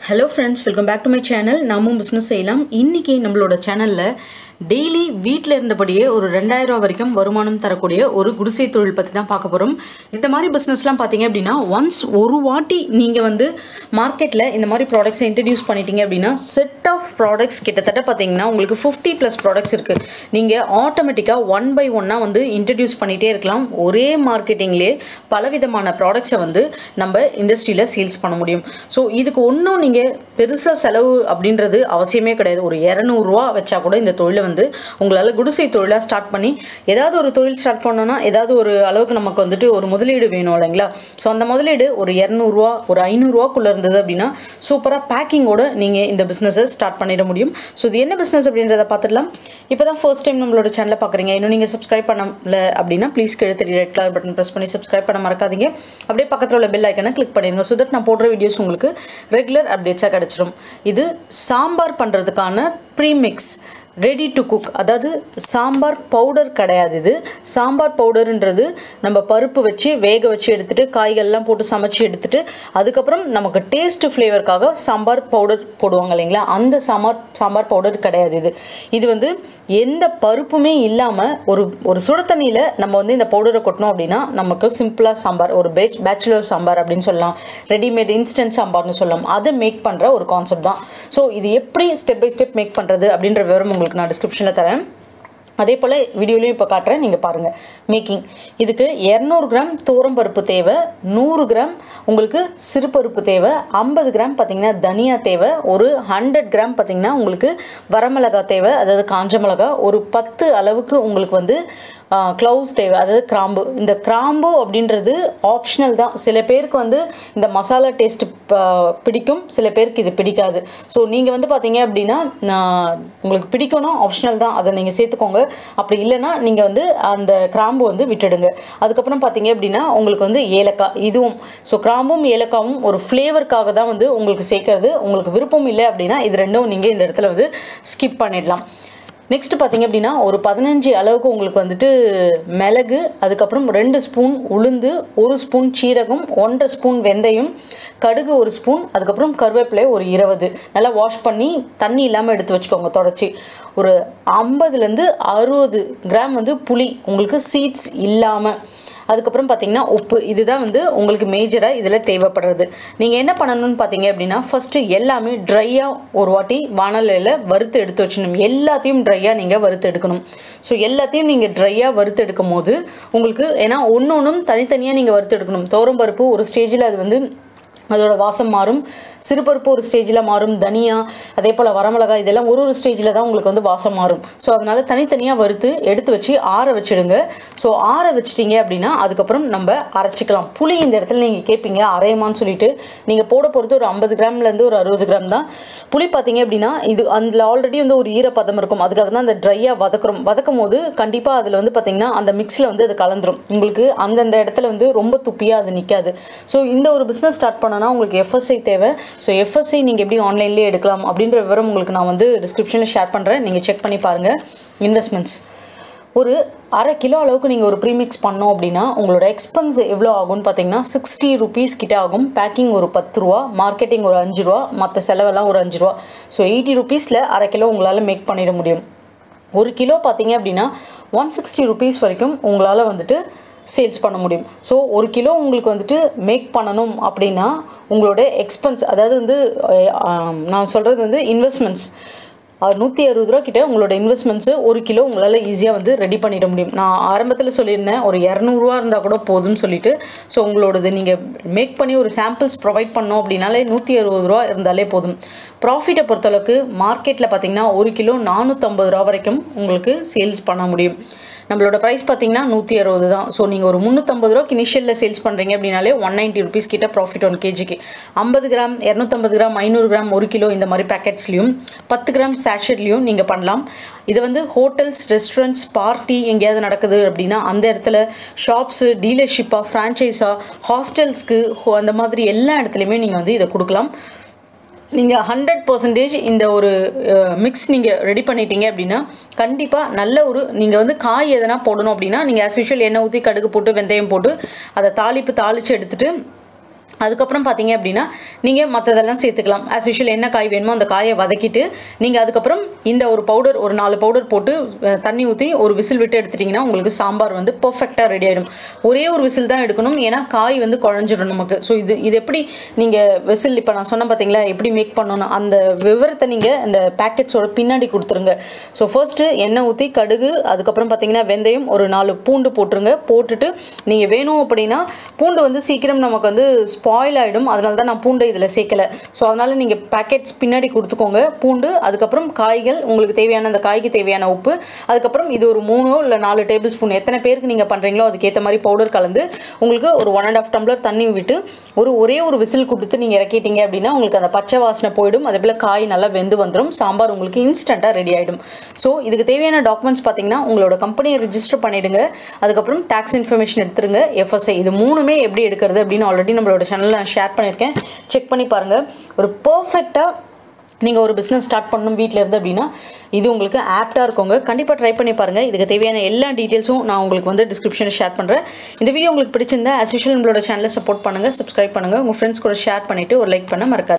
hello friends welcome back to my channel நாமும் business செய்யலாம் இன்னைக்கு நம்மளோட சேனலில் டெய்லி வீட்டில் இருந்தபடியே ஒரு ரெண்டாயிரம் ரூபா வரைக்கும் வருமானம் தரக்கூடிய ஒரு குடிசை தொழில் பற்றி தான் பார்க்க போகிறோம் இந்த மாதிரி பிஸ்னஸ்லாம் பார்த்தீங்க அப்படின்னா ஒன்ஸ் ஒரு வாட்டி நீங்கள் வந்து மார்க்கெட்டில் இந்த மாதிரி ப்ராடக்ட்ஸை இன்ட்ரடியூஸ் பண்ணிட்டீங்க அப்படின்னா செட் ஆஃப் ப்ராடக்ட்ஸ் கிட்டத்தட்ட பார்த்தீங்கன்னா உங்களுக்கு ஃபிஃப்டி ப்ளஸ் ப்ராடக்ட்ஸ் இருக்குது நீங்கள் ஆட்டோமேட்டிக்காக ஒன் பை ஒன்னாக வந்து இன்ட்ரடியூஸ் பண்ணிகிட்டே இருக்கலாம் ஒரே மார்க்கெட்டிங்லேயே பலவிதமான ப்ராடக்ட்ஸை வந்து நம்ம இண்டஸ்ட்ரியில் சேல்ஸ் பண்ண முடியும் ஸோ இதுக்கு ஒன்றும் நீங்கள் பெருசாக செலவு அப்படின்றது அவசியமே கிடையாது ஒரு இரநூறுவா வச்சா கூட இந்த தொழிலை வந்து உங்களால் குடிசை தொழிலாக ஸ்டார்ட் பண்ணி ஏதாவது ஒரு தொழில் ஸ்டார்ட் பண்ணோன்னா ஏதாவது ஒரு அளவுக்கு நமக்கு வந்துட்டு ஒரு முதலீடு வேணும் இல்லைங்களா ஸோ அந்த முதலீடு ஒரு இரநூறுவா ஒரு ஐநூறுரூவாக்குள்ளே இருந்தது அப்படின்னா சூப்பராக பேக்கிங்கோட நீங்கள் இந்த பிஸ்னஸை ஸ்டார்ட் பண்ணிட முடியும் ஸோ இது என்ன பிஸ்னஸ் அப்படின்றத பார்த்துடலாம் இப்போ தான் ஃபர்ஸ்ட் டைம் நம்மளோட சேனலை பார்க்குறீங்க இன்னும் நீங்கள் சப்ஸ்கிரைப் பண்ணல அப்படின்னா ப்ளீஸ் கீழே ரெட் கலர் பட்டன் ப்ரெஸ் பண்ணி சப்ஸ்கிரைப் பண்ண மறக்காதீங்க அப்படியே பக்கத்தில் உள்ள பெல் ஐக்கனை கிளிக் பண்ணிடுங்க ஸோ தட் நான் போடுற வீடியோஸ் உங்களுக்கு ரெகுலர் அப்டேட்ஸாக கிடச்சிரும் இது சாம்பார் பண்ணுறதுக்கான ப்ரீமிக்ஸ் ரெடி டு குக் அதாவது சாம்பார் பவுடர் கிடையாது இது சாம்பார் பவுடருன்றது நம்ம பருப்பு வச்சு வேக வச்சு எடுத்துட்டு காய்கள்லாம் போட்டு சமைச்சு எடுத்துட்டு அதுக்கப்புறம் நமக்கு டேஸ்ட் ஃப்ளேவருக்காக சாம்பார் பவுடர் போடுவாங்க இல்லைங்களா அந்த சாம்பார் சாம்பார் பவுடர் கிடையாது இது இது வந்து எந்த பருப்புமே இல்லாமல் ஒரு ஒரு சுட தண்ணியில் நம்ம வந்து இந்த பவுடரை கொட்டினோம் அப்படின்னா நமக்கு சிம்பிளாக சாம்பார் ஒரு பேச் பேச்சுலர் சாம்பார் அப்படின்னு சொல்லலாம் ரெடிமேட் இன்ஸ்டன்ட் சாம்பார்னு சொல்லலாம் அதை மேக் பண்ணுற ஒரு கான்செப்ட் தான் ஸோ இது எப்படி ஸ்டெப் பை ஸ்டெப் மேக் பண்ணுறது அப்படின்ற விவரம் உங்களுக்கு நான் டிஸ்கிரிப்ஷனில் தரேன் அதே போல் வீடியோலையும் இப்போ காட்டுறேன் நீங்கள் பாருங்கள் மேக்கிங் இதுக்கு இரநூறு கிராம் பருப்பு தேவை நூறு கிராம் உங்களுக்கு சிறுபருப்பு தேவை ஐம்பது கிராம் பார்த்திங்கன்னா தனியா தேவை ஒரு ஹண்ட்ரட் கிராம் பார்த்திங்கன்னா உங்களுக்கு வரமிளகா தேவை அதாவது காஞ்ச மிளகா ஒரு பத்து அளவுக்கு உங்களுக்கு வந்து க்ளவுஸ் தேவை அதாவது கிராம்பு இந்த கிராம்பு அப்படின்றது ஆப்ஷனல் தான் சில பேருக்கு வந்து இந்த மசாலா டேஸ்ட் பிடிக்கும் சில பேருக்கு இது பிடிக்காது ஸோ நீங்கள் வந்து பார்த்தீங்க அப்படின்னா உங்களுக்கு பிடிக்கணும் ஆப்ஷனல் தான் அதை நீங்கள் சேர்த்துக்கோங்க அப்படி இல்லைன்னா நீங்கள் வந்து அந்த கிராம்பு வந்து விட்டுடுங்க அதுக்கப்புறம் பார்த்தீங்க அப்படின்னா உங்களுக்கு வந்து ஏலக்காய் இதுவும் ஸோ கிராம்பும் ஏலக்காவும் ஒரு ஃப்ளேவருக்காக தான் வந்து உங்களுக்கு சேர்க்கறது உங்களுக்கு விருப்பம் இல்லை அப்படின்னா இது ரெண்டும் நீங்கள் இந்த இடத்துல வந்து ஸ்கிப் பண்ணிடலாம் நெக்ஸ்ட் பார்த்தீங்க அப்படின்னா ஒரு பதினஞ்சு அளவுக்கு உங்களுக்கு வந்துட்டு மிளகு அதுக்கப்புறம் ரெண்டு ஸ்பூன் உளுந்து ஒரு ஸ்பூன் சீரகம் ஒன்றரை ஸ்பூன் வெந்தயம் கடுகு ஒரு ஸ்பூன் அதுக்கப்புறம் கருவேப்பிலை ஒரு இருபது நல்லா வாஷ் பண்ணி தண்ணி இல்லாமல் எடுத்து வச்சுக்கோங்க தொடச்சி ஒரு ஐம்பதுலேருந்து அறுபது கிராம் வந்து புளி உங்களுக்கு சீட்ஸ் இல்லாமல் அதுக்கப்புறம் பார்த்தீங்கன்னா உப்பு இதுதான் வந்து உங்களுக்கு மேஜராக இதில் தேவைப்படுறது நீங்கள் என்ன பண்ணணும்னு பார்த்தீங்க அப்படின்னா ஃபஸ்ட்டு எல்லாமே ட்ரையாக ஒரு வாட்டி வானலையில் வறுத்து எடுத்து வச்சிடணும் எல்லாத்தையும் ட்ரையாக நீங்கள் வறுத்து எடுக்கணும் ஸோ எல்லாத்தையும் நீங்கள் ட்ரையாக வறுத்து எடுக்கும் போது உங்களுக்கு ஏன்னா ஒன்று ஒன்றும் தனித்தனியாக நீங்கள் வறுத்து எடுக்கணும் தோரம் பருப்பு ஒரு ஸ்டேஜில் அது வந்து அதோட வாசம் மாறும் சிறுபருப்பு ஒரு ஸ்டேஜில் மாறும் தனியா அதே போல் வரமிளகாய் இதெல்லாம் ஒரு ஒரு ஸ்டேஜில் தான் உங்களுக்கு வந்து வாசம் மாறும் ஸோ அதனால் தனித்தனியாக வறுத்து எடுத்து வச்சு ஆற வச்சிடுங்க ஸோ ஆற வச்சிட்டிங்க அப்படின்னா அதுக்கப்புறம் நம்ம அரைச்சிக்கலாம் புளி இந்த இடத்துல நீங்கள் கேட்பீங்க அரையமான்னு சொல்லிட்டு நீங்கள் போட போகிறது ஒரு ஐம்பது கிராம்லேருந்து ஒரு அறுபது கிராம் தான் புளி பார்த்தீங்க அப்படின்னா இது அதில் ஆல்ரெடி வந்து ஒரு ஈரப்பதம் இருக்கும் அதுக்காக தான் அந்த ட்ரையாக வதக்குறோம் வதக்கும் போது கண்டிப்பாக அதில் வந்து பார்த்திங்கன்னா அந்த மிக்ஸில் வந்து அது கலந்துரும் உங்களுக்கு அந்தந்த இடத்துல வந்து ரொம்ப துப்பியாக அது நிற்காது ஸோ இந்த ஒரு பிஸ்னஸ் ஸ்டார்ட் பண்ண பண்ணனா உங்களுக்கு எஃப்எஸ்ஐ தேவை ஸோ எஃப்எஸ்ஐ நீங்கள் எப்படி ஆன்லைன்லேயே எடுக்கலாம் அப்படின்ற விவரம் உங்களுக்கு நான் வந்து டிஸ்கிரிப்ஷனில் ஷேர் பண்ணுறேன் நீங்கள் செக் பண்ணி பாருங்கள் இன்வெஸ்ட்மெண்ட்ஸ் ஒரு அரை கிலோ அளவுக்கு நீங்கள் ஒரு ப்ரீமிக்ஸ் பண்ணோம் அப்படின்னா உங்களோட எக்ஸ்பென்ஸ் எவ்வளோ ஆகும்னு பார்த்தீங்கன்னா சிக்ஸ்டி ருபீஸ் கிட்ட ஆகும் பேக்கிங் ஒரு பத்து ரூபா மார்க்கெட்டிங் ஒரு அஞ்சு ரூபா மற்ற செலவெல்லாம் ஒரு அஞ்சு ரூபா ஸோ எயிட்டி ருபீஸில் அரை கிலோ உங்களால் மேக் பண்ணிட முடியும் ஒரு கிலோ பார்த்தீங்க அப்படின்னா ஒன் சிக்ஸ்டி ருபீஸ் வரைக்கும் உங்களால் வந்துட்டு சேல்ஸ் பண்ண முடியும் ஸோ ஒரு கிலோ உங்களுக்கு வந்துட்டு மேக் பண்ணணும் அப்படின்னா உங்களோட எக்ஸ்பென்ஸ் அதாவது வந்து நான் சொல்கிறது வந்து இன்வெஸ்ட்மெண்ட்ஸ் நூற்றி அறுபது ரூபா கிட்ட உங்களோட இன்வெஸ்ட்மெண்ட்ஸு ஒரு கிலோ உங்களால் ஈஸியாக வந்து ரெடி பண்ணிட முடியும் நான் ஆரம்பத்தில் சொல்லியிருந்தேன் ஒரு இரநூறுவா இருந்தால் கூட போதும்னு சொல்லிட்டு ஸோ உங்களோடது நீங்கள் மேக் பண்ணி ஒரு சாம்பிள்ஸ் ப்ரொவைட் பண்ணோம் அப்படின்னாலே நூற்றி அறுபது ரூபா இருந்தாலே போதும் ப்ராஃபிட்டை பொறுத்தளவுக்கு மார்க்கெட்டில் பார்த்தீங்கன்னா ஒரு கிலோ நானூற்றம்பது ரூபா வரைக்கும் உங்களுக்கு சேல்ஸ் பண்ண முடியும் நம்மளோட ப்ரைஸ் பார்த்தீங்கன்னா நூற்றி அறுபது தான் ஸோ நீங்கள் ஒரு முந்நூற்றம்பது ரூபாய்க்கு இனிஷியலில் சேல்ஸ் பண்ணுறீங்க அப்படின்னாலே ஒன் நைன்ட்டி ருபீஸ் கிட்ட ப்ராஃபிட் ஒன் கேஜிக்கு ஐம்பது கிராம் இரநூத்தம்பது கிராம் ஐநூறு கிராம் ஒரு கிலோ இந்த மாதிரி பேக்கெட்ஸ்லையும் பத்து கிராம் சேஷட்லேயும் நீங்கள் பண்ணலாம் இது வந்து ஹோட்டல்ஸ் ரெஸ்டாரண்ட்ஸ் பார்ட்டி எங்கேயாவது நடக்குது அப்படின்னா அந்த இடத்துல ஷாப்ஸு டீலர்ஷிப்பாக ஃப்ரான்ச்சைஸாக ஹாஸ்டல்ஸ்க்கு அந்த மாதிரி எல்லா இடத்துலையுமே நீங்கள் வந்து இதை கொடுக்கலாம் நீங்கள் ஹண்ட்ரட் பர்சன்டேஜ் இந்த ஒரு மிக்ஸ் நீங்கள் ரெடி பண்ணிட்டீங்க அப்படின்னா கண்டிப்பாக நல்ல ஒரு நீங்கள் வந்து காய் எதனா போடணும் அப்படின்னா நீங்கள் ஆஸ் யூஷுவல் எண்ணெய் ஊற்றி கடுகு போட்டு வெந்தயம் போட்டு அதை தாளிப்பு தாளித்து எடுத்துட்டு அதுக்கப்புறம் பார்த்தீங்க அப்படின்னா நீங்கள் மற்றதெல்லாம் சேர்த்துக்கலாம் ஆஸ் யூஷுவல் என்ன காய் வேணுமோ அந்த காயை வதக்கிட்டு நீங்கள் அதுக்கப்புறம் இந்த ஒரு பவுடர் ஒரு நாலு பவுடர் போட்டு அஹ், தண்ணி ஊற்றி ஒரு விசில் விட்டு எடுத்துட்டிங்கன்னா உங்களுக்கு சாம்பார் வந்து பர்ஃபெக்டாக ரெடி ஆகிடும் ஒரே ஒரு விசில் தான் எடுக்கணும் ஏன்னா காய் வந்து குழஞ்சிடும் நமக்கு ஸோ இது இது எப்படி நீங்கள் விசில் இப்போ நான் சொன்னேன் பார்த்தீங்களா எப்படி மேக் பண்ணணும் அந்த விவரத்தை நீங்கள் அந்த பேக்கெட்ஸோட பின்னாடி கொடுத்துருங்க ஸோ ஃபர்ஸ்ட்டு எண்ணெய் ஊற்றி கடுகு அதுக்கப்புறம் பார்த்தீங்கன்னா வெந்தயம் ஒரு நாலு பூண்டு போட்டுருங்க போட்டுட்டு நீங்கள் வேணும் அப்படின்னா பூண்டு வந்து சீக்கிரம் நமக்கு வந்து ஸ்பாயில் ஆகிடும் அதனால தான் நான் பூண்டை இதில் சேர்க்கல ஸோ அதனால் நீங்கள் பேக்கெட்ஸ் பின்னாடி கொடுத்துக்கோங்க பூண்டு அதுக்கப்புறம் காய்கள் உங்களுக்கு தேவையான அந்த காய்க்கு தேவையான உப்பு அதுக்கப்புறம் இது ஒரு மூணோ இல்லை நாலு டேபிள் ஸ்பூன் எத்தனை பேருக்கு நீங்கள் பண்ணுறீங்களோ அதுக்கேற்ற மாதிரி பவுடர் கலந்து உங்களுக்கு ஒரு ஒன் அண்ட் ஆஃப் டம்ளர் தண்ணி விட்டு ஒரு ஒரே ஒரு விசில் கொடுத்து நீங்கள் இறக்கிட்டீங்க அப்படின்னா உங்களுக்கு அந்த பச்சை வாசனை போயிடும் அதே போல் காய் நல்லா வெந்து வந்துடும் சாம்பார் உங்களுக்கு இன்ஸ்டண்ட்டாக ரெடி ஆகிடும் ஸோ இதுக்கு தேவையான டாக்குமெண்ட்ஸ் பார்த்தீங்கன்னா உங்களோட கம்பெனியை ரிஜிஸ்டர் பண்ணிவிடுங்க அதுக்கப்புறம் டேக்ஸ் இன்ஃபர்மேஷன் எடுத்துருங்க எஃப்எஸ்ஐ இது மூணுமே எப்படி எடுக்கிறது அப்படின்னு ஆல்ரெடி நம்மளோட சேனலில் நான் ஷேர் பண்ணியிருக்கேன் செக் பண்ணி பாருங்கள் ஒரு பர்ஃபெக்டாக நீங்கள் ஒரு பிஸ்னஸ் ஸ்டார்ட் பண்ணணும் வீட்டில் இருந்து அப்படின்னா இது உங்களுக்கு ஆப்டாக இருக்கவங்க கண்டிப்பாக ட்ரை பண்ணி பாருங்கள் இதுக்கு தேவையான எல்லா டீட்டெயில்ஸும் நான் உங்களுக்கு வந்து டிஸ்கிரிப்ஷனில் ஷேர் பண்ணுறேன் இந்த வீடியோ உங்களுக்கு பிடிச்சிருந்தா as usual நம்மளோட சேனலை சப்போர்ட் பண்ணுங்கள் சப்ஸ்கிரைப் பண்ணுங்கள் உங்கள் ஃப்ரெண்ட்ஸ் கூட ஷேர் பண்ணிவிட்டு ஒரு லைக் பண்ண மறக்காது